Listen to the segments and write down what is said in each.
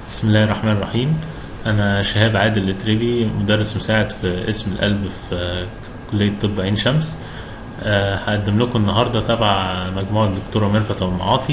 بسم الله الرحمن الرحيم أنا شهاب عادل التريبي مدرس مساعد في اسم القلب في كلية طب عين شمس آه، هقدم لكم النهاردة تبع مجموعة الدكتورة ميرفت أبو معاطي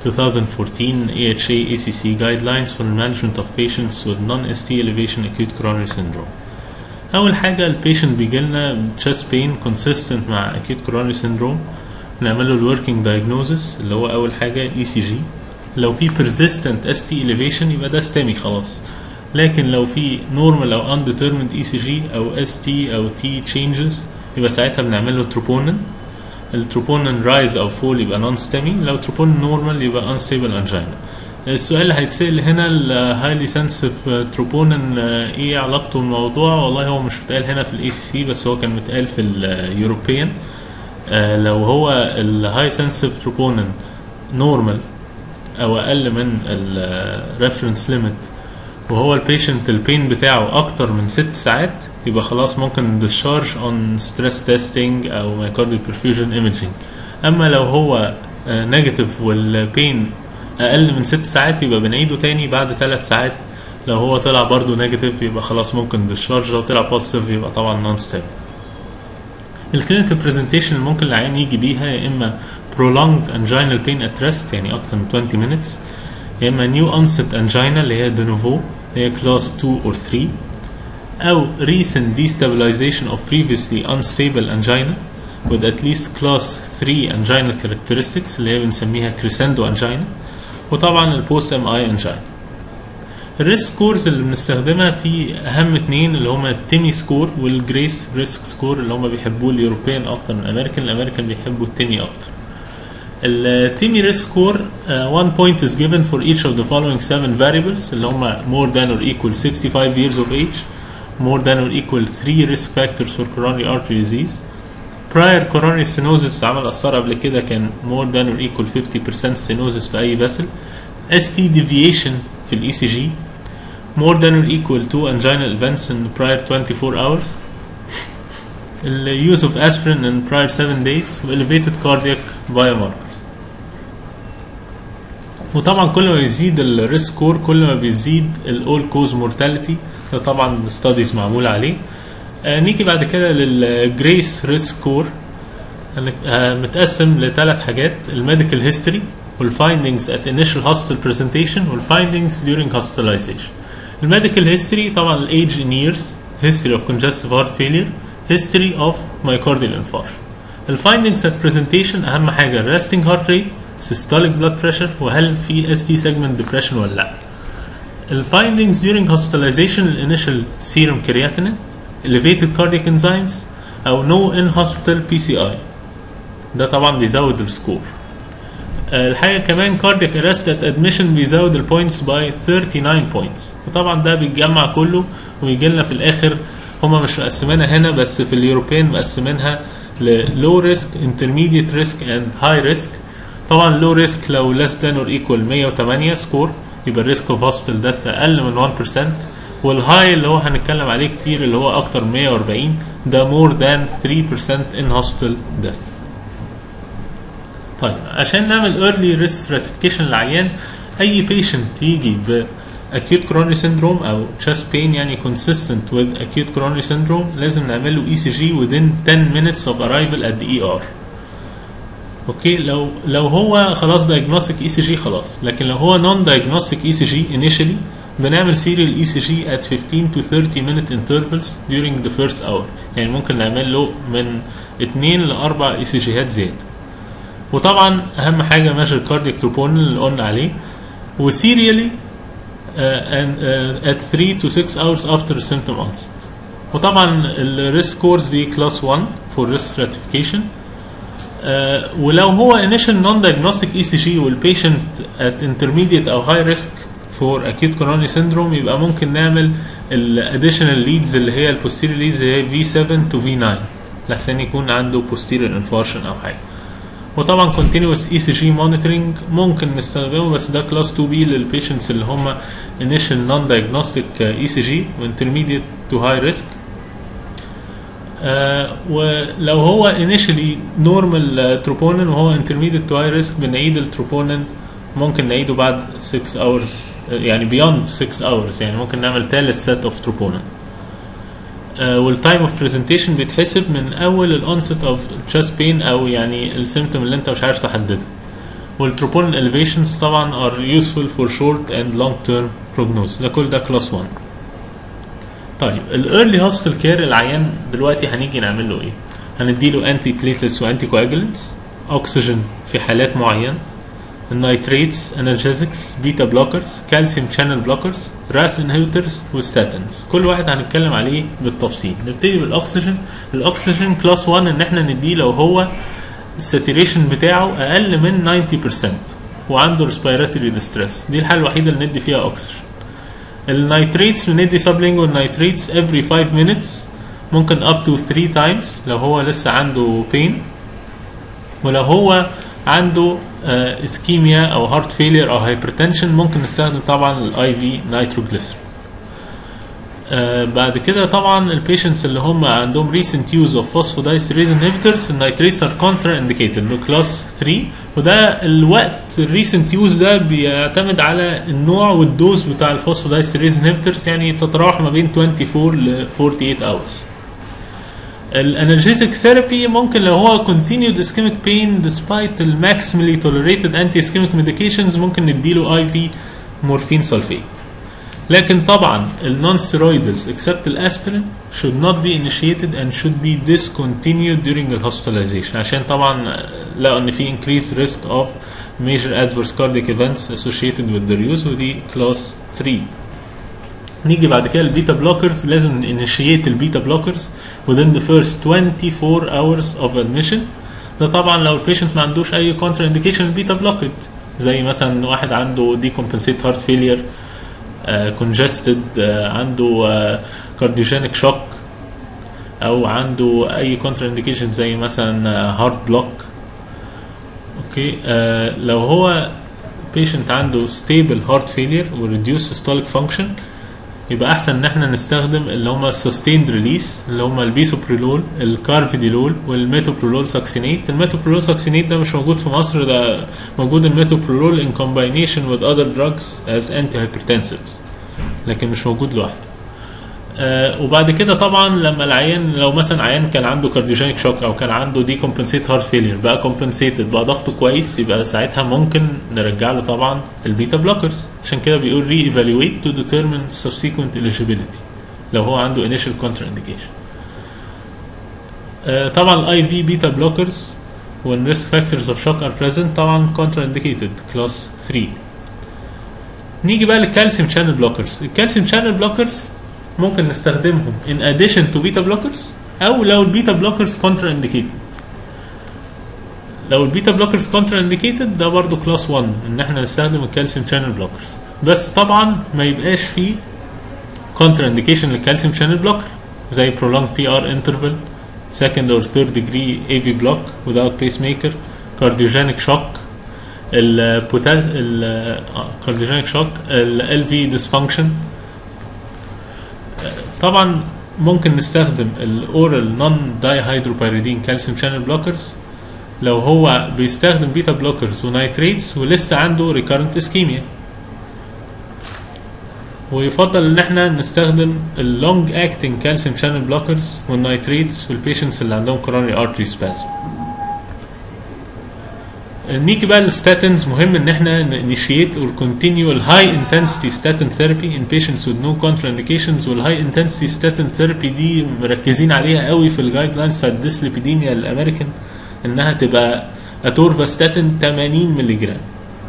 2014 AHA ACC Guidelines for the Management of Patients with Non-ST Elevation Acute Coronary Syndrome أول حاجة البيشنت بيجيلنا chest pain consistent مع acute coronary syndrome نعمل له الوركينج diagnosis اللي هو أول حاجة ECG لو في persistent ST elevation يبقى ده STEMI خلاص لكن لو في normal أو undetermined ECG أو ST أو T changes يبقى ساعتها بنعمل له troponin التروبونين رايز أو فول يبقى نون STEMI لو troponin normal يبقى unstable angina السؤال اللي هيتسأل هنا الهايلي سنسيف تروبونين ايه علاقته بالموضوع والله هو مش متقال هنا في الاي سي سي بس هو كان متقال في اليوروبيان لو هو الهاي سنسيف تروبونين نورمال او اقل من الريفرنس ليميت وهو البيشنت البين بتاعه اكتر من ست ساعات يبقى خلاص ممكن discharge on stress testing او myocardial perfusion imaging اما لو هو نيجاتيف والبين اقل من ست ساعات يبقى بنعيده تاني بعد ثلاث ساعات لو هو طلع برضه نيجاتيف يبقى خلاص ممكن ديشارج لو طلع بوزيتيف يبقى طبعا نون ستيبل الكلينيكال برزنتيشن اللي ممكن العيان يجي بيها يا اما prolonged anginal pain at rest يعني اكتر من 20 minutes يا اما new onset angina اللي هي de novo اللي هي class 2 or 3 او recent destabilization of previously unstable angina with at least class 3 anginal characteristics اللي هي بنسميها crescendo angina وطبعا البوست ام اي انجين الريسك سكورز اللي بنستخدمها في اهم اتنين اللي هما التيمي سكور والجريس ريسك سكور اللي هما بيحبوه اليوروبيان اكتر من الامريكان الامريكان بيحبوا التيمي اكتر التيمي ريسك سكور one point is given for each of the following seven variables اللي هما more than or equal 65 years of age more than or equal 3 risk factors for coronary artery disease prior coronary stenosis عمل قسطرة قبل كده كان more than or equal 50% stenosis في أي vessel ST deviation في ال ECG more than or equal to anginal events in prior 24 hours ال use of aspirin in prior 7 days و elevated cardiac biomarkers وطبعا كل ما بيزيد الريسك سكور كل ما بيزيد الاول كوز مورتاليتي ده طبعا ستاديز معموله عليه آه نيجي بعد كده للجريس ريسك سكور متقسم لثلاث حاجات الميديكال هيستوري والفايندنجز ات انيشال هوسبيتال برزنتيشن والفايندنجز during hospitalization الميديكال هيستوري طبعا الايج ان ييرز history of congestive heart failure history of myocardial infarction الفايندنجز ات برزنتيشن اهم حاجه resting heart rate systolic blood pressure وهل في ST segment depression ولا لا الفايندنجز during hospitalization الانيشال serum creatinine elevated cardiac enzymes او no in hospital PCI ده طبعا بيزود السكور الحاجه كمان cardiac arrest at admission بيزود البوينتس باي 39 بوينتس وطبعا ده بيتجمع كله ويجي لنا في الاخر هما مش مقسمينها هنا بس في اليوروبيان مقسمينها ل low risk intermediate risk and high risk طبعا low risk لو less than or equal 108 سكور يبقى الريسك اوف hospital death اقل من 1% والهاي اللي هو هنتكلم عليه كتير اللي هو اكتر من 140 ده more than 3% in hospital death طيب عشان نعمل early risk stratification للعيان اي patient يجي ب acute coronary syndrome او chest pain يعني consistent with acute coronary syndrome لازم نعمل له ECG within 10 minutes of arrival at the ER اوكي لو لو هو خلاص diagnostic ECG خلاص لكن لو هو non diagnostic ECG initially بنعمل serial ECG at 15 to 30 minute intervals during the first hour يعني ممكن نعمل له من 2 ل 4 ECGات زيادة وطبعا اهم حاجه ميجر كاردياك تروبونين اللي قلنا عليه وسيريالي and uh, at 3 to 6 hours after symptom onset وطبعا الريسك سكورز دي كلاس 1 for risk stratification uh, ولو هو initial non diagnostic ECG والبيشنت at intermediate او high risk for acute coronary syndrome يبقى ممكن نعمل ال additional leads اللي هي ال posterior leads اللي هي V7 to V9 لحسن يكون عنده posterior infarction او حاجه وطبعا continuous ECG monitoring ممكن نستخدمه بس ده كلاس 2 بي للبيشنتس اللي هم initial non diagnostic ECG و intermediate to high risk آه ولو هو initially normal troponin وهو intermediate to high risk بنعيد التروبونين ممكن نعيده بعد 6 hours يعني beyond 6 hours يعني ممكن نعمل تالت set of troponin والتايم اوف برزنتيشن بيتحسب من اول الانست اوف chest pain او يعني السيمتوم اللي انت مش عارف تحددها والتروبونين elevations طبعا are useful for short and long term prognosis ده كل ده كلاس 1 طيب الايرلي هوستل كير العيان دلوقتي هنيجي نعمل له ايه هنديله انتي بليتلتس وانتي كواجولنتس اكسجين في حالات معينه النيتريتس انالجيزكس بيتا بلوكرز كالسيوم شانل بلوكرز راس انهبيترز وستاتنز كل واحد هنتكلم عليه بالتفصيل نبتدي بالاكسجين الاكسجين كلاس 1 ان احنا نديه لو هو الساتوريشن بتاعه اقل من 90% وعنده ريسبيراتوري ديستريس دي الحاله الوحيده اللي ندي فيها اكسجين النيتريتس بندي سبلينجوال نيتريتس every 5 minutes ممكن up to 3 times لو هو لسه عنده pain ولو هو عنده اسكيميا او هارت فيلير او هايبرتنشن ممكن نستخدم طبعا الاي في نيتروجليسرين آه بعد كده طبعا البيشنتس اللي هم عندهم recent use of phosphodiesterase inhibitors النيتريتس are contraindicated بكلاس 3 وده الوقت الريسنت يوز ده بيعتمد على النوع والدوز بتاع الفوسفودايستريز انهبيتورز يعني بتتراوح ما بين 24 ل 48 hours الانالجيزك ثيرابي ممكن لو هو continued ischemic pain despite the maximally tolerated anti ischemic medications ممكن نديله اي في مورفين سلفيت لكن طبعا النون steroidals except الاسبرين should not be initiated and should be discontinued during the hospitalization عشان طبعا لقوا ان في increased risk of major adverse cardiac events associated with their use ودي class 3 نيجي بعد كده البيتا بلوكرز لازم initiate البيتا بلوكرز within the first 24 hours of admission ده طبعا لو البيشنت ما عندوش اي كونتر انديكيشن البيتا بلوكد زي مثلا واحد عنده decompensate heart failure كونجستد uh, uh, عنده كارديوجينيك uh, شوك او عنده اي كونتر انديكيشن زي مثلا هارت بلوك اوكي لو هو بيشنت عنده ستيبل هارت فيلير وريديوس systolic فانكشن يبقى احسن ان احنا نستخدم اللي هم السستيند ريليس اللي هم البيسوبريلول الكارفيديلول والميتوبرولول ساكسينيت الميتوبرولول ساكسينيت ده مش موجود في مصر ده موجود الميتوبرولول in combination with other drugs as antihypertensives لكن مش موجود لوحده آه وبعد كده طبعا لما العيان لو مثلا عيان كان عنده كارديوجينيك شوك او كان عنده دي كومبنسيت هارت فيلير بقى كومبنسيتد بقى ضغطه كويس يبقى ساعتها ممكن نرجع له طبعا البيتا بلوكرز عشان كده بيقول ري ايفالويت تو determine subsequent eligibility لو هو عنده initial contraindication آه طبعا الاي في بيتا بلوكرز when risk factors of shock are present طبعا contraindicated class 3 نيجي بقى للكالسيوم شانل بلوكرز الكالسيوم شانل بلوكرز ممكن نستخدمهم in addition to beta blockers او لو البيتا بلوكرز كونترا انديكيتد لو البيتا بلوكرز كونترا انديكيتد ده برضو كلاس 1 ان احنا نستخدم الكالسيوم شانل بلوكرز بس طبعا ما يبقاش فيه كونترا انديكيشن للكالسيوم شانل بلوكر زي prolonged PR interval second or third degree AV block without pacemaker cardiogenic shock البوتال الكارديوجينيك شوك ال LV dysfunction طبعا ممكن نستخدم الاورال نون دايهيدروبيريدين كالسيوم شانل بلوكرز لو هو بيستخدم بيتا بلوكرز ونايتريتس ولسه عنده ريكارنت اسكيميا ويفضل ان احنا نستخدم اللونج اكتنج كالسيوم شانل بلوكرز والنايتريتس في البيشنتس اللي عندهم كورونري ارتري سبازم نيجي بقى للستاتنز مهم ان احنا initiate or continue الهاي intensity statin therapy in patients with no contraindications والهاي intensity statin therapy دي مركزين عليها قوي في الجايد لاينز بتاعت الديسليبيديميا الامريكان انها تبقى اتورفاستاتين 80 مللي جرام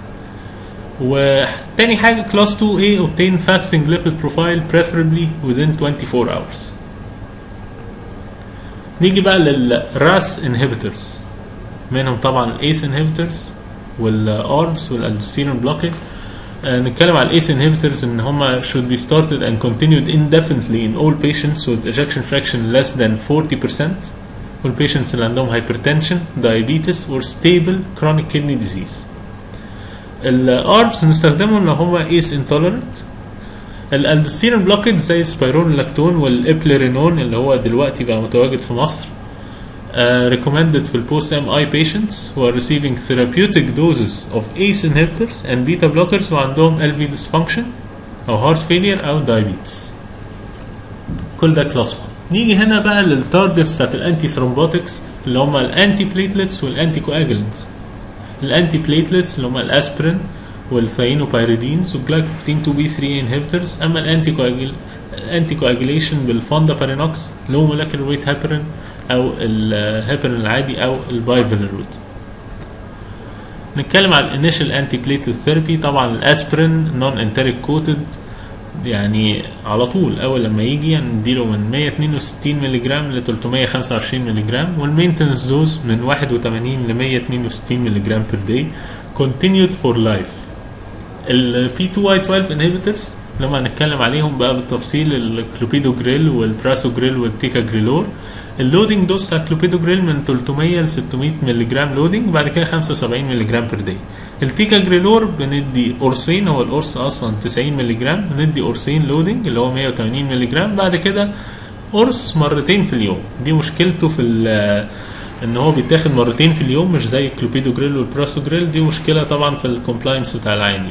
وتاني حاجه كلاس 2A obtain fasting lipid profile preferably within 24 hours نيجي بقى للراس inhibitors منهم طبعا الايس انهبيتورز والاربس والالدوستيرون بلوكينج آه نتكلم على الايس انهبيتورز ان هم should be started and continued indefinitely in all patients with ejection fraction less than 40% والبيشنتس اللي عندهم hypertension diabetes or stable chronic kidney disease الاربس نستخدمهم لو هم ايس intolerant الالدوستيرون بلوكينج زي السبيرون لاكتون والابليرينون اللي هو دلوقتي بقى متواجد في مصر uh, recommended في البوست ام اي patients who are receiving therapeutic doses of ACE inhibitors and beta blockers وعندهم LV dysfunction او heart failure او diabetes كل ده كلاس 1 نيجي هنا بقى للتارجتس بتاعت الانتي ثرومبوتكس اللي هم الانتي بليتلتس والانتي كواجلنتس الانتي بليتلتس اللي هم الاسبرين والثاينوبايريدينز والجلايكوبروتين 2 بي 3 انهبيتورز اما الانتي كواجل الانتي كواجيليشن بالفوندا بارينوكس لو مولكيولر ويت هيبرين او الهيبرين العادي او البايفيلروت نتكلم على الانيشال انتي بليتلت ثيرابي طبعا الاسبرين نون انتريك كوتد يعني على طول اول لما يجي نديله من 162 مللي جرام ل 325 مللي جرام والمينتنس دوز من 81 ل 162 مللي جرام بير داي continued for life ال P2Y12 inhibitors لما هنتكلم عليهم بقى بالتفصيل الكلوبيدوجريل والبراسوجريل والتيكاجريلور اللودنج دوز بتاع الكلوبيدوجريل من 300 ل 600 مللي جرام لودنج بعد كده 75 مللي جرام بير داي التيكاجريلور بندي قرصين هو القرص اصلا 90 مللي جرام بندي قرصين لودنج اللي هو 180 مللي جرام بعد كده قرص مرتين في اليوم دي مشكلته في ان هو بيتاخد مرتين في اليوم مش زي الكلوبيدوجريل والبراسوجريل دي مشكله طبعا في الكومبلاينس بتاع العيانين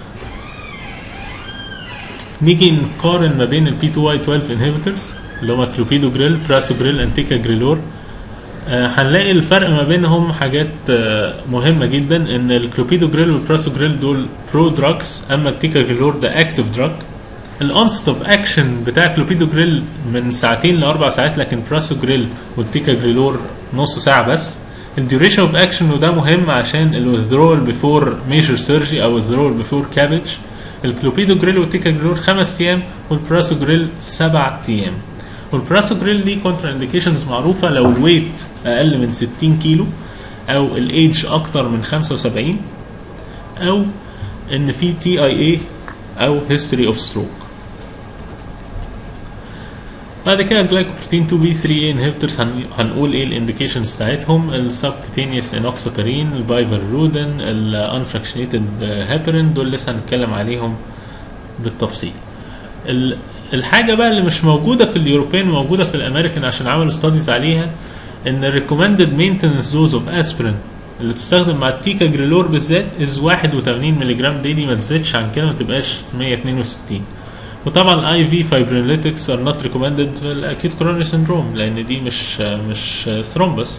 نيجي نقارن ما بين البي 2 واي 12 انهبيتورز اللي هما كلوبيدوجريل براسوجريل انتيكا جريلور آه هنلاقي الفرق ما بينهم حاجات آه مهمة جدا ان الكلوبيدوجريل والبراسوجريل دول برو دراجز اما التيكا جريلور ده اكتف دراج الانست اوف اكشن بتاع كلوبيدوجريل من ساعتين لاربع ساعات لكن براسوجريل والتيكا جريلور نص ساعة بس الديوريشن اوف اكشن وده مهم عشان الوذرول بيفور ميجر سيرجي او withdrawal بيفور كابج الكلوبيدوجريل والتيكا جريلور خمس ايام والبراسوجريل سبع ايام والبراسوجريل ليه كونترا انديكيشنز معروفه لو الويت اقل من 60 كيلو او الايدج اكتر من 75 او ان في تي اي اي او هيستوري اوف ستروك بعد كده جلايكوبروتين 2 بي 3 انهبيتورز هنقول ايه الانديكيشنز بتاعتهم السبكتينيوس انوكسابارين البايفرودن الانفراكشنيتد هيبرين دول لسه هنتكلم عليهم بالتفصيل الحاجة بقى اللي مش موجودة في اليوروبيان موجودة في الامريكان عشان عملوا ستاديز عليها ان الريكومندد مينتنس دوز اوف اسبرين اللي تستخدم مع التيكا جريلور بالذات از 81 مللي جرام ديلي ما تزيدش عن كده ما تبقاش 162 وطبعا الاي في فايبرينليتكس ار نوت ريكومندد في الاكيد كورونري سندروم لان دي مش مش ثرومبس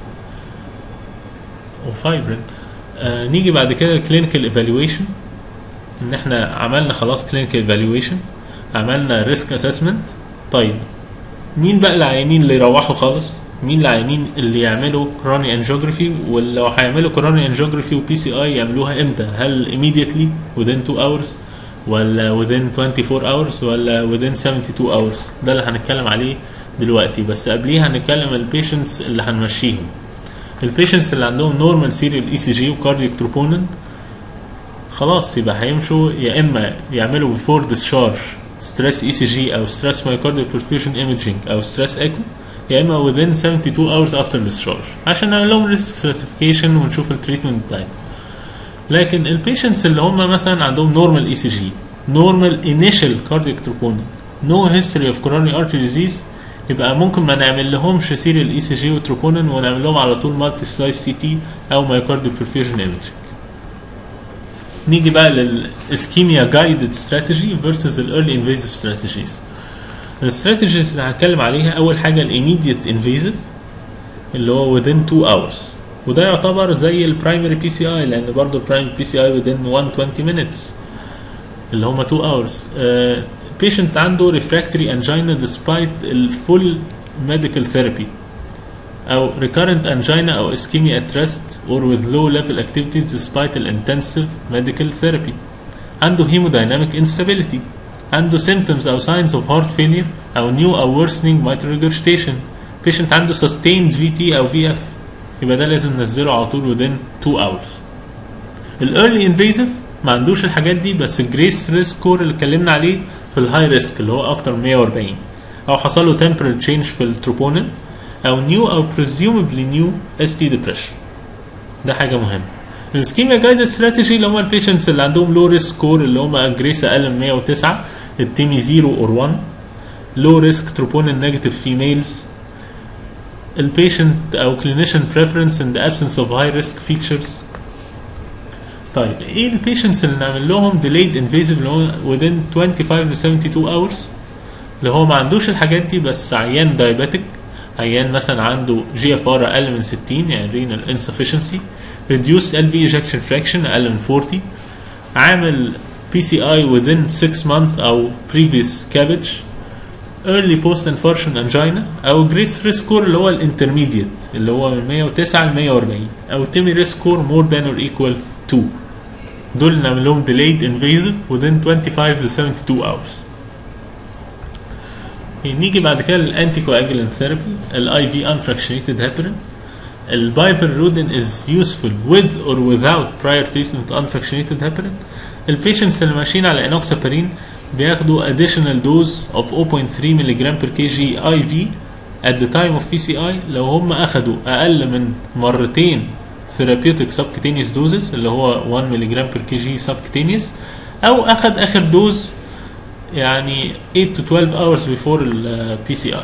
وفايبرين آه نيجي بعد كده كلينيكال ايفالويشن ان احنا عملنا خلاص كلينيكال ايفالويشن عملنا ريسك اسسمنت طيب مين بقى العيانين اللي يروحوا خالص مين العيانين اللي يعملوا كروني انجيوجرافي ولو هيعملوا كروني انجيوجرافي وبي سي اي يعملوها امتى هل immediately within 2 hours ولا within 24 hours ولا within 72 hours ده اللي هنتكلم عليه دلوقتي بس قبليها هنتكلم البيشنتس اللي هنمشيهم البيشنتس اللي عندهم نورمال سيريال اي سي جي وكاردياك تروبونين خلاص يبقى هيمشوا يا اما يعملوا بفور ديسشارج ستريس اي سي جي او ستريس مايكارديال برفيوجن ايمجينج او ستريس ايكو يا اما within 72 hours after discharge عشان نعمل لهم ريسك سيرتيفيكيشن ونشوف التريتمنت بتاعتهم لكن البيشنتس اللي هم مثلا عندهم نورمال اي سي جي نورمال انيشال كاردياك تروبونين نو هيستوري اوف كوروني ارتري ديزيز يبقى ممكن ما نعمل لهمش سيريال اي سي جي وتروبونين ونعمل لهم على طول مالتي سلايس سي تي او مايكارديال برفيوجن ايمجينج نيجي بقى للاسكيميا جايدد استراتيجي فيرسز الايرلي انفيزيف استراتيجيز الاستراتيجيز اللي هنتكلم عليها اول حاجه الايميديت انفيزيف اللي هو within 2 hours وده يعتبر زي البرايمري بي سي اي لان برضه البرايمري بي سي اي within 120 minutes اللي هم 2 hours بيشنت uh, عنده ريفراكتوري انجينا despite الفول medical therapy او recurrent angina او ischemia at rest or with low level activities despite intensive medical therapy عنده hemodynamic instability عنده symptoms او signs of heart failure او new او worsening mitral regurgitation patient عنده sustained VT او VF يبقى ده لازم ننزله على طول within 2 hours الايرلي انفيزيف ما عندوش الحاجات دي بس الجريس ريسك سكور اللي اتكلمنا عليه في الهاي ريسك اللي هو اكتر من 140 او حصل له temporal change في التروبونين او نيو او presumably نيو اس تي depression ده حاجه مهمه السكيميا جايد استراتيجي اللي هم البيشنتس اللي عندهم لو ريسك سكور اللي هم جريس اقل من 109 التيمي 0 اور 1 لو ريسك تروبونين نيجاتيف فيميلز البيشنت او clinician preference in the absence of high risk features طيب ايه البيشنتس اللي نعمل لهم delayed invasive اللي هو within 25 ل 72 hours اللي هو ما عندوش الحاجات دي بس عيان diabetic عيان مثلا عنده جي اف ار اقل من 60 يعني renal insufficiency reduced LV ejection fraction اقل من 40 عامل PCI within 6 months او previous cabbage early post infarction angina او جريس ريسك سكور اللي هو الانترميديت اللي هو من 109 ل 140 او تيمي ريسك سكور more than or equal to دول نعمل لهم delayed invasive within 25 ل 72 hours نيجي بعد كده للانتي كواجولانت ثيرابي الاي في unfractionated heparin البايفرودين is useful with or without prior treatment unfractionated heparin البيشنتس اللي ماشيين على انوكسابارين بياخدوا additional dose of 0.3 ملغ per kg IV at the time of PCI لو هم اخدوا اقل من مرتين therapeutic subcutaneous doses اللي هو 1 ملغ per kg subcutaneous او اخد اخر دوز يعني 8 to 12 hours before ال PCI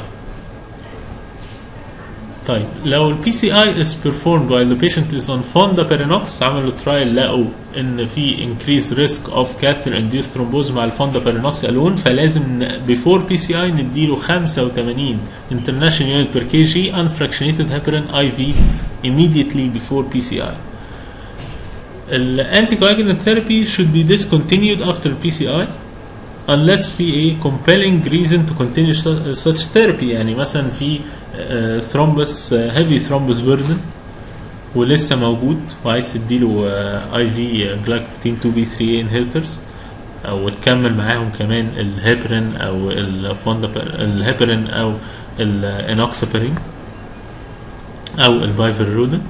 طيب لو ال PCI is performed while the patient is on fondaparinux عملوا ترايل لقوا ان في increased risk of catheter induced thrombose مع الفondapirinox alone فلازم ن- before PCI نديله 85 international unit per kg unfractionated heparin IV immediately before PCI. ال anticoagulant therapy should be discontinued after PCI unless في a compelling reason to continue su- such therapy يعني مثلا في uh, thrombus uh, heavy thrombus burden ولسه موجود وعايز تديله اي في جلايكوبروتين 2 بي 3 انهبيتورز او تكمل معاهم كمان الهيبرين او الفوندابر الهيبرين او الانوكسابرين او البايفرودين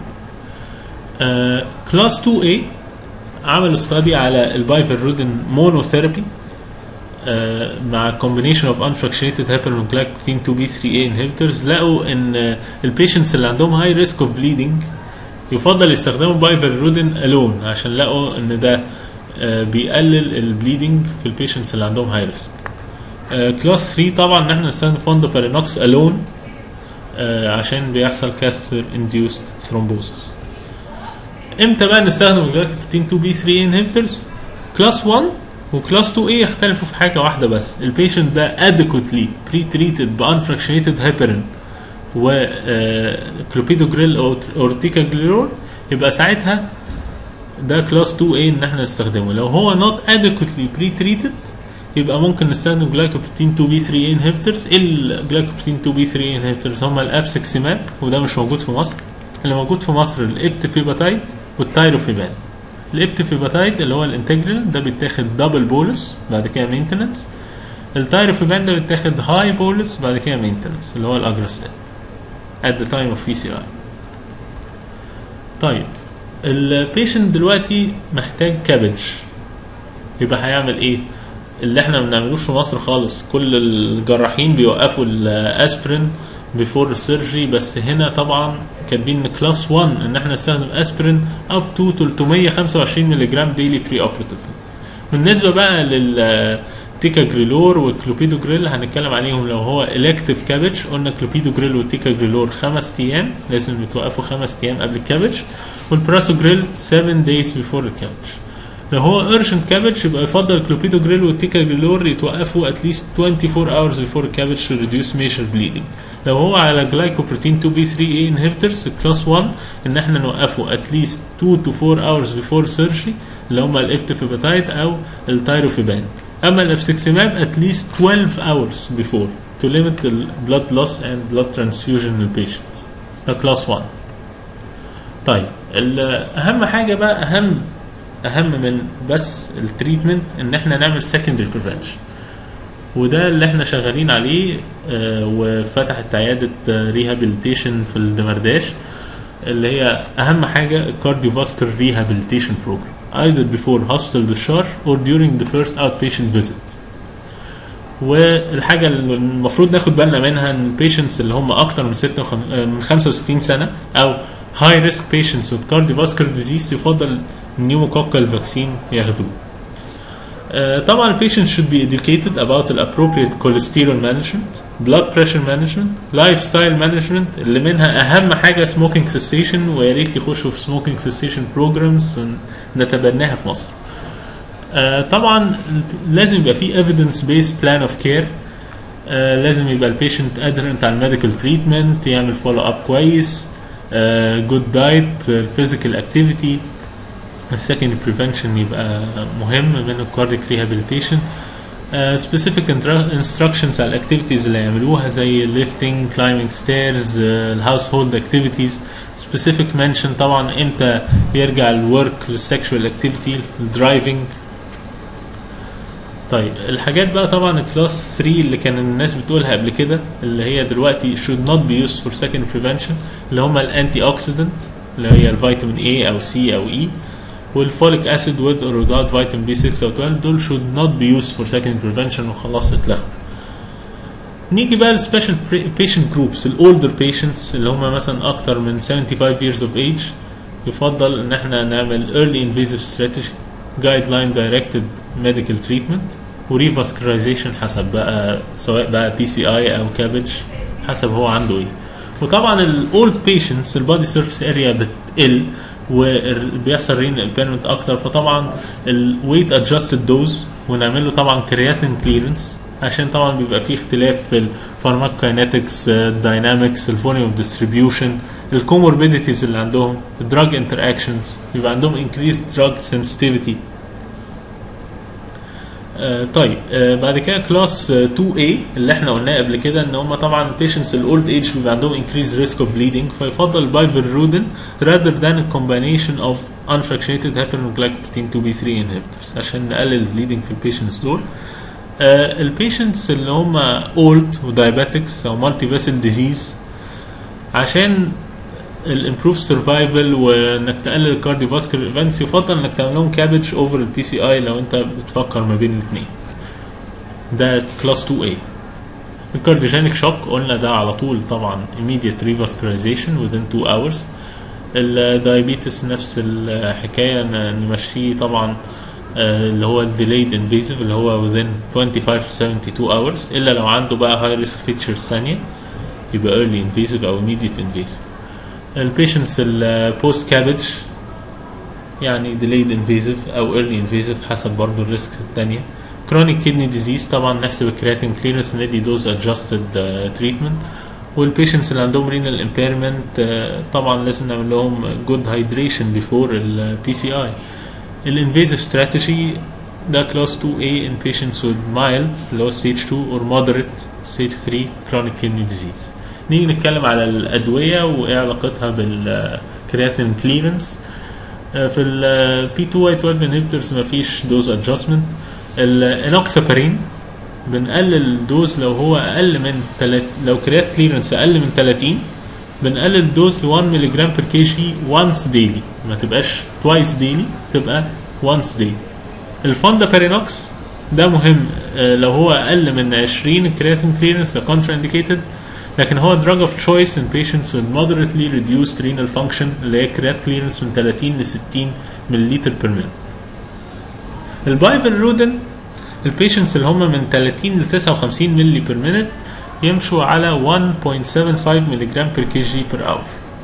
كلاس 2 a عملوا استادي على البايفرودين مونوثيرابي مع combination of unfractionated heparin glycoprotein 2B3A inhibitors لقوا ان البيشنتس اللي عندهم high risk of bleeding يفضل يستخدموا بايفرودين الون عشان لقوا ان ده آه، بيقلل البليدنج في البيشنتس اللي عندهم هاي ريسك كلاس 3 طبعا ان احنا نستخدم فوندوبارينوكس الون عشان بيحصل كاستر انديوست ثرومبوسس امتى بقى نستخدم الجلايكوبروتين 2 بي 3 انهبيتورز كلاس 1 وكلاس 2 a يختلفوا في حاجه واحده بس البيشنت ده adequately pre-treated بانفراكشنيتد هيبرين و كلوبيدوجريل او اورتيكاجليرول يبقى ساعتها ده كلاس 2 a ان احنا نستخدمه لو هو not adequately pre-treated يبقى ممكن نستخدم جلايكوبروتين 2 بي 3 انهبيتورز ايه الجلايكوبروتين 2 بي 3 انهبيتورز هم الابسكسيماب وده مش موجود في مصر اللي موجود في مصر الابتفيباتايد والتايروفيبان الابتفيباتايد اللي هو الانتجرال ده بيتاخد دبل بولس بعد كده مينتننس التايروفيبان ده بيتاخد هاي بولس بعد كده مينتننس اللي هو الاجراستات at the time of PCI طيب البيشنت دلوقتي محتاج كابج يبقى هيعمل ايه اللي احنا ما بنعملوش في مصر خالص كل الجراحين بيوقفوا الاسبرين بيفور السيرجري بس هنا طبعا كاتبين ان كلاس 1 ان احنا نستخدم اسبرين اب تو 325 ملغ ديلي بري اوبراتيف بالنسبه بقى لل تيكاجريلور وكلوبيدوجريل هنتكلم عليهم لو هو الكتيف كابج قلنا كلوبيدوجريل والتيكاجريلور خمس ايام لازم يتوقفوا خمس ايام قبل الكابج والبراسوجريل 7 days before الكابج لو هو urgent كابج يبقى يفضل الكلوبيدوجريل والتيكاجريلور يتوقفوا at least 24 hours before الكابج to reduce major bleeding لو هو على جلايكوبروتين 2 بي 3 a inhibitors كلاس 1 ان احنا نوقفه at least 2 to 4 hours before surgery اللي هم الابتفيباتايد او التايروفيبان اما الابسكسيماب at least 12 hours before to limit the blood loss and blood transfusion in patients ده كلاس 1 طيب ال- اهم حاجه بقى اهم اهم من بس التريتمنت ان احنا نعمل secondary prevention وده اللي احنا شغالين عليه آه، وفتحت عياده ريهابيليتيشن في الدمرداش اللي هي اهم حاجه الكارديوفاسكولار ريهابيليتيشن بروجرام either before hospital discharge or during the first outpatient visit والحاجه اللي المفروض ناخد بالنا منها ان البيشنتس اللي هم اكتر من 6 من 65 سنه او هاي ريسك بيشنتس with cardiovascular disease يفضل النيوموكوكال فاكسين ياخدوه آه، طبعا البيشنت should be educated about the appropriate cholesterol management, blood pressure management, lifestyle management اللي منها اهم حاجه smoking cessation ويا ريت يخشوا في smoking cessation programs نتبناها في مصر. آه، طبعا لازم يبقى في evidence based plan of care آه، لازم يبقى البيشنت adherent على الميديكال تريتمنت يعمل فولو اب كويس جود دايت physical activity السكند بريفنشن يبقى مهم من الكارديك ريهابيليتيشن سبيسيفيك انستراكشنز على الاكتيفيتيز اللي يعملوها زي lifting climbing stairs الهاوس هولد اكتيفيتيز سبيسيفيك منشن طبعا امتى يرجع الورك للسكشوال اكتيفيتي الدرايفنج طيب الحاجات بقى طبعا الكلاس 3 اللي كان الناس بتقولها قبل كده اللي هي دلوقتي should not be used for second prevention اللي هم الانتي اوكسيدنت اللي هي الفيتامين A او C او E والفوليك اسيد with or without فيتامين بي 6 او 12 دول should not be used for second prevention وخلاص اتلغوا نيجي بقى للسبيشال patient جروبس الاولدر بيشنتس اللي هم مثلا اكتر من 75 years of age يفضل ان احنا نعمل early invasive strategy guideline directed medical treatment وريفاسكرايزيشن حسب بقى سواء بقى بي سي اي او كابج حسب هو عنده ايه وطبعا الاولد بيشنتس البادي سيرفيس اريا بتقل وبيحصل رين امبيرمنت اكتر فطبعا الويت ادجستد دوز ونعمل له طبعا كرياتين كليرنس عشان طبعا بيبقى فيه اختلاف في الفارماكاينetics الداينامكس الفوليوم اوف ديستريبيوشن الكوموربيديتيز اللي عندهم الدراج انتر اكشنز بيبقى عندهم انكريز دراج سنسيتيفيتي آه طيب آه بعد كده كلاس 2A اللي احنا قلناه قبل كده ان هم طبعا patients الاولد ايج بيبقى عندهم increased risk of bleeding فيفضل بايفرودن rather than a combination of unfractionated hyperglycoprotein 2B3 inhibitors عشان نقلل البليدنج في البيشنتس دول آه البيشنتس اللي هم اولد ودايابيتكس او مالتي فيسل ديزيز عشان الامبروف سرفايفل وانك تقلل الكارديوفاسكولار ايفنتس يفضل انك تعمل لهم كابج اوفر البي سي اي لو انت بتفكر ما بين الاثنين ده كلاس 2 A الكارديوجينيك شوك قلنا ده على طول طبعا immediate revascularization within 2 hours الدايابيتس نفس الحكايه نمشيه طبعا اللي هو الديليد انفيزيف اللي هو within 25 to 72 hours الا لو عنده بقى هاي ريسك فيتشرز ثانيه يبقى early invasive او immediate invasive البيشنتس البوست كابج يعني delayed invasive او early invasive حسب برضو الريسك الثانيه chronic kidney disease طبعا نحسب الكرياتين كليرنس ندي دوز adjusted تريتمنت والبيشنتس اللي عندهم renal impairment طبعا لازم نعمل لهم good hydration before ال PCI الانفيزيف strategy ده class 2A in patients with mild اللي هو stage 2 or moderate stage 3 chronic kidney disease نيجي نتكلم على الادويه وايه علاقتها بالكرياتين كليرنس في ال P2 Y12 inhibitors مفيش دوز ادجستمنت الانوكسابارين بنقلل الدوز لو هو اقل من تلت لو كريات كليرنس اقل من 30 بنقلل الدوز ل 1 ملي جرام بير كي جي وانس ديلي ما تبقاش توايس ديلي تبقى وانس ديلي الفوندا بارينوكس ده مهم لو هو اقل من 20 الكرياتين كليرنس ده كونترا انديكيتد لكن هو drug of choice in patients with moderately reduced renal function اللي هي كريات كليرنس من 30 ل 60 مللتر بير ميل. البايفرودن البيشنتس اللي هم من 30 ل 59 مللي بير مينت يمشوا على 1.75 ملي جرام بير كي جي بير اور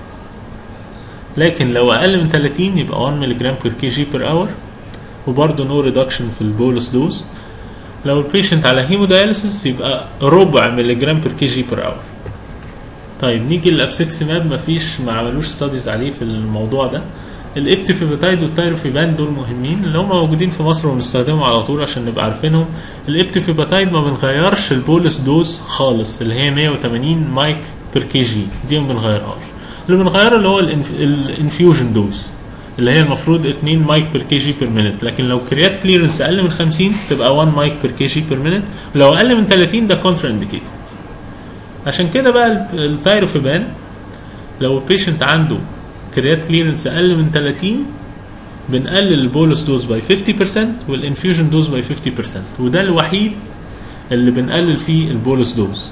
لكن لو اقل من 30 يبقى 1 ملي جرام بير كي جي بير اور وبرضه نو ريدكشن في البولس دوز لو البيشنت على هيموداياليسيس يبقى ربع ملي جرام بير كي جي بير اور طيب نيجي للابسكسيماب مفيش ما عملوش ستاديز عليه في الموضوع ده الابتيفيباتايد والتايروفيبان دول مهمين اللي هم موجودين في مصر وبنستخدمهم على طول عشان نبقى عارفينهم الابتيفيباتايد ما بنغيرش البولس دوز خالص اللي هي 180 مايك بير كي جي دي ما بنغيرهاش اللي بنغيره اللي هو الانفيوجن دوز اللي هي المفروض 2 مايك بير كي جي بير مينت لكن لو كريات كليرنس اقل من 50 تبقى 1 مايك بير كي جي بير مينت ولو اقل من 30 ده كونترا انديكيتد عشان كده بقى التايروفيبان لو البيشنت عنده كريات كليرنس اقل من 30 بنقلل البولس دوز باي 50% والانفيوجن دوز باي 50% وده الوحيد اللي بنقلل فيه البولس دوز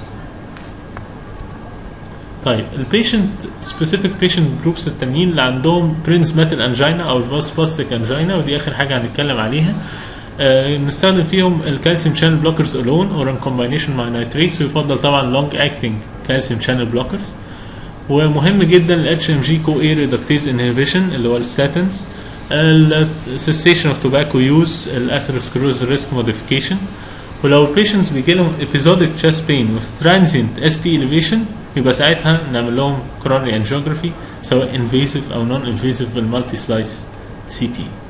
طيب البيشنت سبيسيفيك بيشنت جروبس التانيين اللي عندهم برينس ماتل انجينا او الفاسباستيك انجينا ودي اخر حاجه هنتكلم عليها آه، نستخدم فيهم الكالسيوم شانل بلوكرز الون اور ان كومباينيشن مع نايتريتس ويفضل طبعا لونج اكتنج كالسيوم شانل بلوكرز ومهم جدا الاتش ام جي كو اي ريدكتيز انهبيشن اللي هو الستاتنز السيسيشن اوف توباكو يوز الاثيروسكلوز ريسك موديفيكيشن ولو البيشنتس بيجي لهم episodic chest pain with transient ST elevation يبقى ساعتها نعمل لهم coronary angiography سواء invasive او non invasive بالمالتي سلايس سي تي